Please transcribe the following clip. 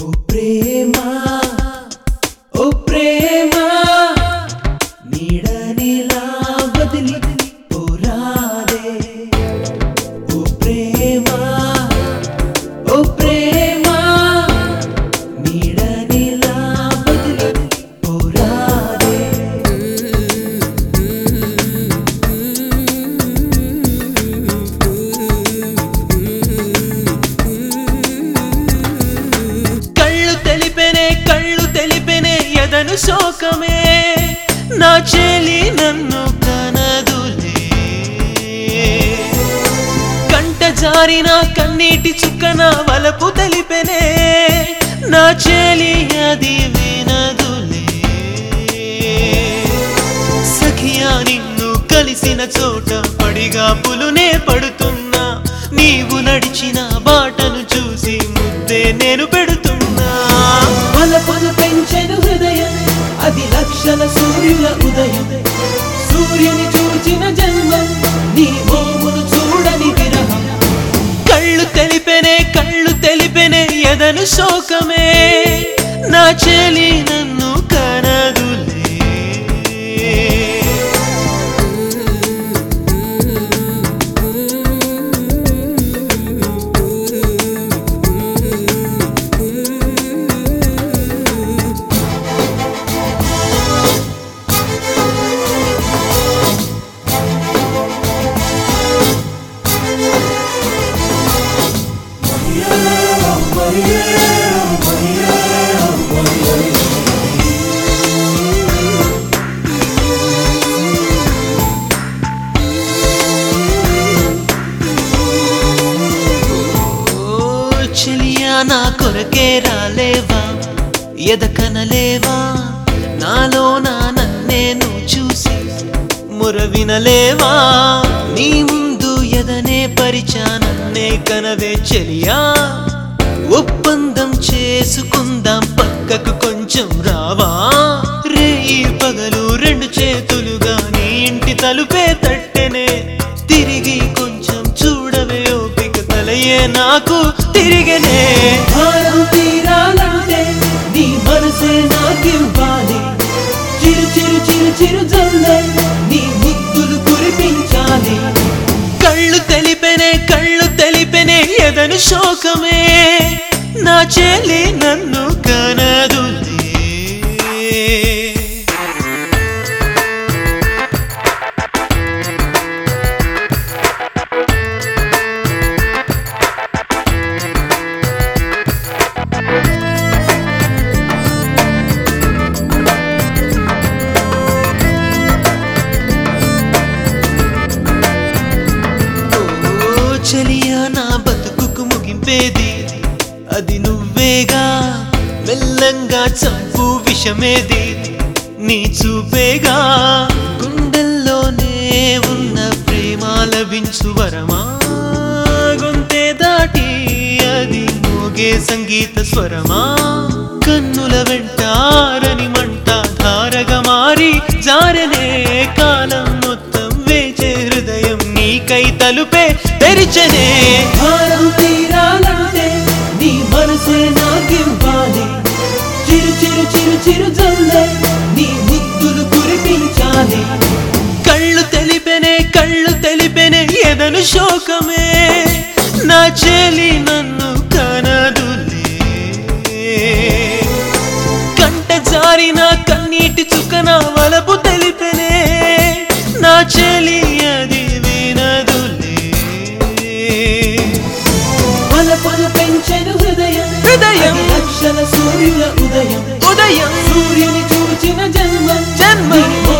ఓ ప్రేమ ఓ ప్రేమ నీడనిలా వదిలి పోరాదే ఓ ప్రేమ ఓ ప్రేమ నీడనిలా వదిలి పోరాదే కళ్ళు తెలిపెనే కళ్ళు తెలిపెనే ఎదను శోకమే నా చెలి నన్ను కనదులే కంట జారిన కన్నీటి చుక్కన వలపు తెలిపెనే నా చెలి అది వినదులే సఖియా నిన్ను కలిసిన చోట పడిగా పులునే పడుతున్నా నీవు నడిచిన బాటను చూసి ముద్దే నేను పెడుతున్నా వలపను పెంచెను హృదయం అది లక్షల సూర్యుల ఉదయం సూర్యుని చూచిన జన్మం నీ మోమును చూడని విరహం కళ్ళు తెలిపెనే కళ్ళు తెలిపెనే ఎదను శోకమే నా చెలి నన్ను కనదులే ఓ చెలియా నా కొరకే రాలేవా ఎదకనలేవా నాలో నా నన్నే నువ్వు చూసి ముర వినలేవా నీ ముందు ఎదనే పరిచా నన్నే కనవే చెలియా ఒప్పందం చేసుకుందాం పక్కకు కొంచెం రావా రేయి పగలు రెండు చేతులుగా నీ ఇంటి తలుపే తట్టెనే తిరిగి కొంచెం చూడవే ఓపిక తలయే నాకు తిరిగనే భారం తీరాలంటే నీ మనసే నాకివ్వాలి చిరు చిరు చిరు చిరు జల్లే నీ ముద్దులు కురిపించాలి కళ్ళు తెలిపెనే కళ్ళు తెలిపెనే ఎదను శోకమే నా చెల్లి నన్ను కనదులే ఓ చెలియా నా బతుకుకు ముగింపేది అది నువ్వేగా మెల్లంగా చంపు విషమేది నీ చూపేగా గుండెల్లోనే ఉన్న ప్రేమ లభించు వరమా గొంతే దాటి అది మోగే సంగీత స్వరమా కన్నుల వెంటారని మంట ధారగా మారి జారనే కాలం మొత్తం వేచే హృదయం నీకై తలుపే తెరిచనే భారం తీరాలంటే నీ మనసే నాకివ్వాలి చిరు చిరు చిరు చిరు జల్లే నీ ముద్దులు కురిపించాలి కళ్ళు తెలిపెనే కళ్ళు తెలిపెనే ఎదను శోకమే నా చెలి నన్ను కనదులే కంట జారిన కన్నీటి చుక్కన వలపు తెలిపెనే నా చెలి అది వినదులే వలపను పెంచెను హృదయం హృదయం. అది లక్షల సూర్యుల ఉదయం ఉదయం సూర్యుని చూచిన జన్మం జన్మం. నీ